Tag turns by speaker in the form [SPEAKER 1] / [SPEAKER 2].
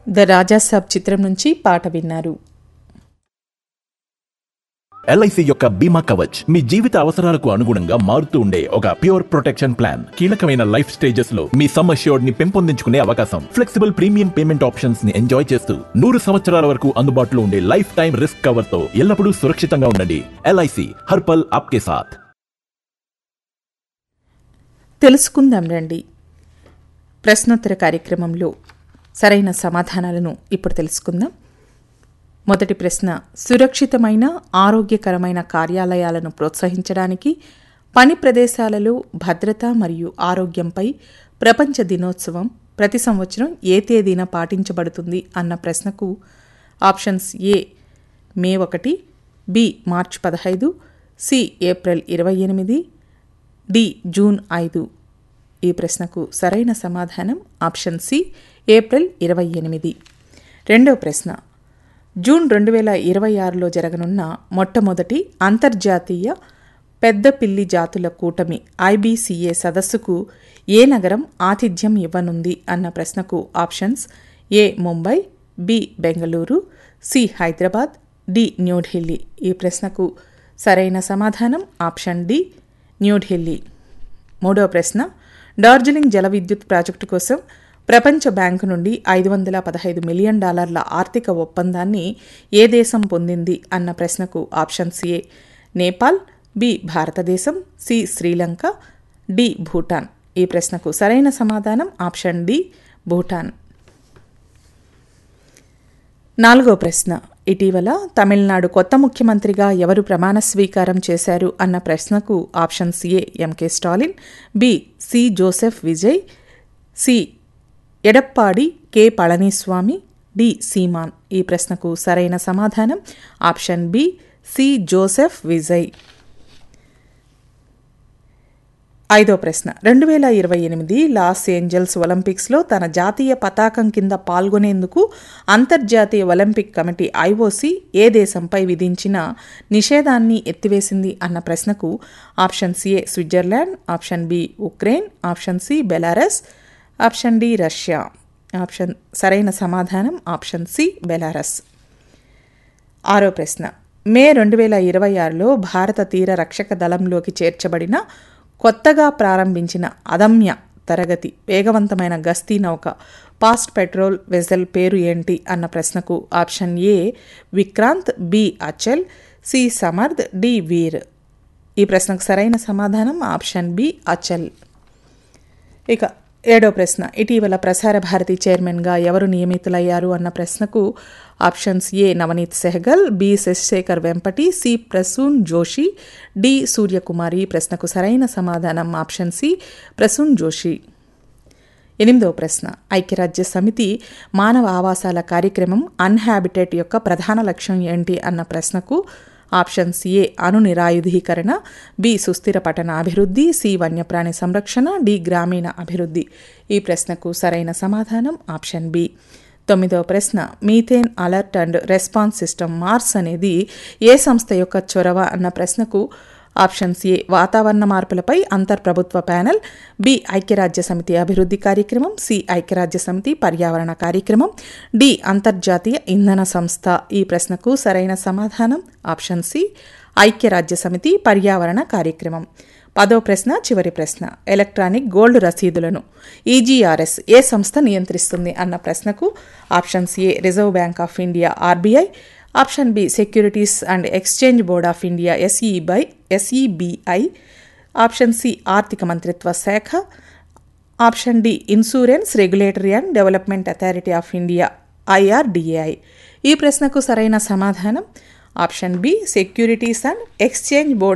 [SPEAKER 1] the Raja Saab చిత్రం నుంచి పాట విన్నారు
[SPEAKER 2] ఎల్ఐసి యొక్క బీమా కవచ్ మీ జీవిత అవసరాలకు అనుగుణంగా మారుతూ ఉండే ఒక ప్యూర్ ప్రొటెక్షన్ ప్లాన్ కీలకమైన లైఫ్ స్టేజెస్ లో మీ సమ్ అష్యూర్డ్ ని పెంపొందించుకునే అవకాశం ఫ్లెక్సిబుల్ ప్రీమియం పేమెంట్ ఆప్షన్స్ ని ఎంజాయ్ చేస్తూ నూరు సంవత్సరాల వరకు అందుబాటులో ఉండే లైఫ్ టైం రిస్క్ కవర్ తో ఎల్లప్పుడూ సురక్షితంగా ఉండండి ఎల్ఐసి హర్పల్ ఆప్కే సాథ్
[SPEAKER 1] తెలుసుకుందాం రండి ప్రశ్నోత్తర కార్యక్రమంలో సరైన సమాధానాలను ఇప్పుడు తెలుసుకుందాం మొదటి ప్రశ్న సురక్షితమైన ఆరోగ్యకరమైన కార్యాలయాలను ప్రోత్సహించడానికి పని ప్రదేశాలలో భద్రత మరియు ఆరోగ్యంపై ప్రపంచ దినోత్సవం ప్రతి సంవత్సరం ఏ తేదీన పాటించబడుతుంది అన్న ప్రశ్నకు ఆప్షన్స్ ఏ మే ఒకటి బి మార్చ్ పదహైదు సి ఏప్రిల్ ఇరవై ఎనిమిది డి జూన్ ఐదు ఈ ప్రశ్నకు సరైన సమాధానం ఆప్షన్ సి ఏప్రిల్ ఇరవై ఎనిమిది రెండవ ప్రశ్న జూన్ రెండు వేల ఇరవై ఆరులో జరగనున్న మొట్టమొదటి అంతర్జాతీయ పెద్ద పిల్లి జాతుల కూటమి ఐబీసీఏ సదస్సుకు ఏ నగరం ఆతిథ్యం ఇవ్వనుంది అన్న ప్రశ్నకు options A Mumbai B Bengaluru C Hyderabad D New Delhi ఈ ప్రశ్నకు సరైన సమాధానం ఆప్షన్ డి న్యూఢిల్లీ మూడవ ప్రశ్న డార్జిలింగ్ జల విద్యుత్ ప్రాజెక్టు కోసం ప్రపంచ బ్యాంకు నుండి ఐదు వందల పదహైదు మిలియన్ డాలర్ల ఆర్థిక ఒప్పందాన్ని ఏ దేశం పొందింది అన్న ప్రశ్నకు options A Nepal B Bharatadesam C Sri Lanka D Bhutan ఈ ప్రశ్నకు సరైన సమాధానం ఆప్షన్ డి భూటాన్ నాలుగో ప్రశ్న ఇటీవల తమిళనాడు కొత్త ముఖ్యమంత్రిగా ఎవరు ప్రమాణ స్వీకారం చేశారు అన్న ప్రశ్నకు options A MK Stalin B C Joseph Vijay C Edappadi K Palaniswami D Seeman ఈ ప్రశ్నకు సరైన సమాధానం option B C Joseph Vijay ఐదో ప్రశ్న రెండు వేల ఇరవై ఎనిమిది లాస్ ఏంజల్స్ ఒలింపిక్స్లో తన జాతీయ పతాకం కింద పాల్గొనేందుకు అంతర్జాతీయ ఒలింపిక్ కమిటీ ఐఓసీ ఏ దేశంపై విధించిన నిషేధాన్ని ఎత్తివేసింది అన్న ప్రశ్నకు option A Switzerland option B Ukraine option C Belarus option D Russia option సరైన సమాధానం ఆప్షన్ సి బెలారస్ ఆరో ప్రశ్న మే రెండు వేల ఇరవై ఆరులో భారత తీర రక్షక దళంలోకి చేర్చబడిన కొత్తగా ప్రారంభించిన అదమ్య తరగతి వేగవంతమైన గస్తీ నౌక పాస్ట్ పెట్రోల్ వెజల్ పేరు ఏంటి అన్న ప్రశ్నకు option A Vikrant B Achal C Samarth D Veer ఈ ప్రశ్నకు సరైన సమాధానం ఆప్షన్ బి అచల్ ఇక ఏడో ప్రశ్న ఇటీవల ప్రసార భారతి చైర్మన్గా ఎవరు నియమితులయ్యారు అన్న ప్రశ్నకు options A Navneet Sehgal B Shashi Shekhar Vempati C Prasoon Joshi D Suryakumari ఈ ప్రశ్నకు సరైన సమాధానం ఆప్షన్ సి ప్రసూన్ జోషి ఎనిమిదవ ప్రశ్న ఐక్యరాజ్య సమితి మానవ ఆవాసాల కార్యక్రమం అన్హాబిటేట్ యొక్క ప్రధాన లక్ష్యం ఏంటి అన్న ప్రశ్నకు ఆప్షన్స్ ఏ అణు నిరాయుధీకరణ బి సుస్థిర పట్టణ అభివృద్ధి సి వన్యప్రాణి సంరక్షణ డి గ్రామీణ అభివృద్ధి ఈ ప్రశ్నకు సరైన సమాధానం ఆప్షన్ బి తొమ్మిదవ ప్రశ్న methane alert and response system MARS అనేది ఏ సంస్థ యొక్క చొరవ అన్న ప్రశ్నకు ఆప్షన్స్ ఏ వాతావరణ మార్పులపై అంతర్ప్రభుత్వ ప్యానెల్ బి ఐక్యరాజ్య సమితి అభివృద్ధి కార్యక్రమం సి ఐక్యరాజ్య సమితి పర్యావరణ కార్యక్రమం డి అంతర్జాతీయ ఇంధన సంస్థ ఈ ప్రశ్నకు సరైన సమాధానం ఆప్షన్ సి ఐక్యరాజ్య సమితి పర్యావరణ కార్యక్రమం పదో ప్రశ్న చివరి ప్రశ్న ఎలక్ట్రానిక్ గోల్డ్ రసీదులను ఈజీఆర్ఎస్ ఏ సంస్థ నియంత్రిస్తుంది అన్న ప్రశ్నకు options A reserve bank of India RBI option B securities and exchange board of India SEBI SEBI option C ఆర్థిక మంత్రిత్వ శాఖ option D insurance regulatory and development authority of India IRDAI ఈ ప్రశ్నకు సరైన సమాధానం option B securities and exchange board